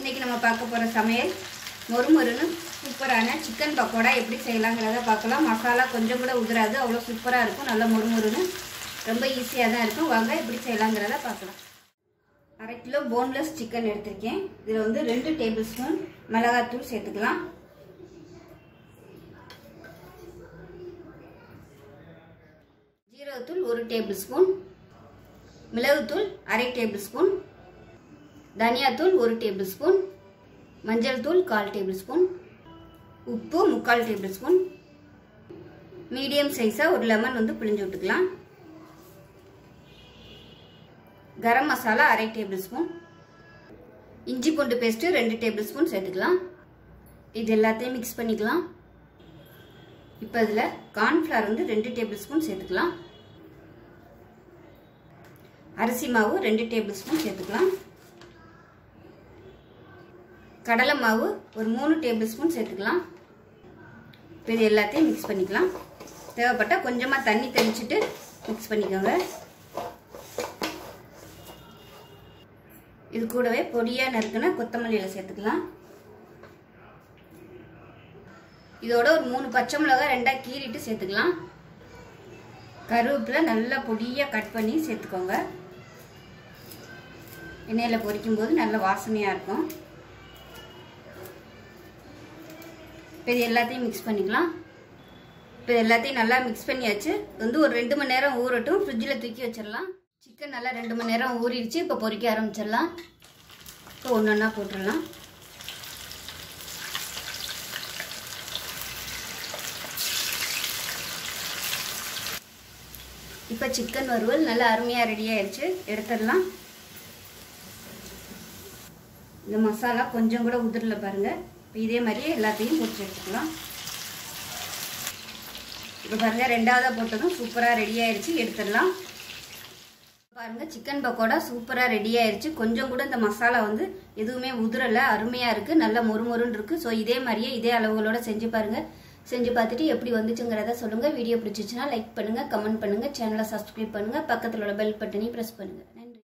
இன்னைக்கு நம்ம பார்க்க போகிற சமையல் மொறுமொறுன்னு சூப்பரான சிக்கன் பக்கோடா எப்படி செய்யலாங்கிறத பார்க்கலாம் மசாலா கொஞ்சம் கூட உதிராது அவ்வளோ சூப்பராக இருக்கும் நல்லா மொறுமொறுன்னு ரொம்ப ஈஸியாக தான் இருக்கும் வாங்க எப்படி செய்யலாங்கிறத பார்க்கலாம் அரை கிலோ போன்லெஸ் சிக்கன் எடுத்திருக்கேன் இதில் வந்து ரெண்டு டேபிள் ஸ்பூன் மிளகாத்தூள் சேர்த்துக்கலாம் ஜீரகத்தூள் ஒரு டேபிள் ஸ்பூன் மிளகுத்தூள் அரை டேபிள் ஸ்பூன் தனியாத்தூள் ஒரு டேபிள் ஸ்பூன் மஞ்சள் தூள் கால் டேபிள் ஸ்பூன் உப்பு முக்கால் டேபிள் ஸ்பூன் மீடியம் சைஸாக ஒரு லெமன் வந்து பிழிஞ்சு விட்டுக்கலாம் கரம் மசாலா அரை டேபிள் ஸ்பூன் இஞ்சி பூண்டு பேஸ்ட்டு ரெண்டு டேபிள் ஸ்பூன் சேர்த்துக்கலாம் இது எல்லாத்தையும் மிக்ஸ் பண்ணிக்கலாம் இப்போ இதில் கார்ன்ஃப்ளவர் வந்து ரெண்டு டேபிள் ஸ்பூன் சேர்த்துக்கலாம் அரிசி மாவு ரெண்டு டேபிள் ஸ்பூன் சேர்த்துக்கலாம் கடலை மாவு ஒரு மூணு டேபிள் ஸ்பூன் சேர்த்துக்கலாம் இப்போ இது எல்லாத்தையும் மிக்ஸ் பண்ணிக்கலாம் தேவைப்பட்டால் கொஞ்சமாக தண்ணி தெளிச்சுட்டு மிக்ஸ் பண்ணிக்கோங்க இது கூடவே பொடியாக நறுக்குன கொத்தமல்லியில் சேர்த்துக்கலாம் இதோட ஒரு மூணு பச்சை மிளகாய் ரெண்டாக கீறிட்டு சேர்த்துக்கலாம் கருவேப்பிலை நல்லா பொடியாக கட் பண்ணி சேர்த்துக்கோங்க எண்ணெயில் பொரிக்கும் போது நல்ல வாசனையாக இருக்கும் இப்போ இது எல்லாத்தையும் மிக்ஸ் பண்ணிக்கலாம் இப்போ இது எல்லாத்தையும் நல்லா மிக்ஸ் பண்ணியாச்சு வந்து ஒரு ரெண்டு மணி நேரம் ஊறட்டும் ஃப்ரிட்ஜில் தூக்கி வச்சிடலாம் சிக்கன் நல்லா ரெண்டு மணி நேரம் ஊறிடுச்சு இப்போ பொரிக்க ஆரம்பிச்சிடலாம் இப்போ ஒன்று ஒன்றா போட்டுடலாம் இப்போ சிக்கன் வறுவல் நல்லா அருமையாக ரெடி ஆயிடுச்சு எடுத்துடலாம் இந்த மசாலா கொஞ்சம் கூட உதிரல பாருங்கள் இப்போ இதே மாதிரியே எல்லாத்தையும் போட்டு எடுத்துக்கலாம் இப்போ பாருங்கள் ரெண்டாவதாக போட்டதும் சூப்பராக ரெடி ஆயிடுச்சு எடுத்துடலாம் பாருங்கள் சிக்கன் பக்கோடா சூப்பராக ரெடி ஆயிடுச்சு கொஞ்சம் கூட இந்த மசாலா வந்து எதுவுமே உதிரலை அருமையாக இருக்குது நல்லா மொறுமொறுன்னு இருக்குது ஸோ இதே மாதிரியே இதே அளவுகளோட செஞ்சு பாருங்கள் செஞ்சு பார்த்துட்டு எப்படி வந்துச்சுங்கிறத சொல்லுங்கள் வீடியோ பிடிச்சிச்சுன்னா லைக் பண்ணுங்கள் கமெண்ட் பண்ணுங்கள் சேனலை சப்ஸ்கிரைப் பண்ணுங்கள் பக்கத்தில் உள்ள பெல் பட்டனையும் ப்ரெஸ் பண்ணுங்கள்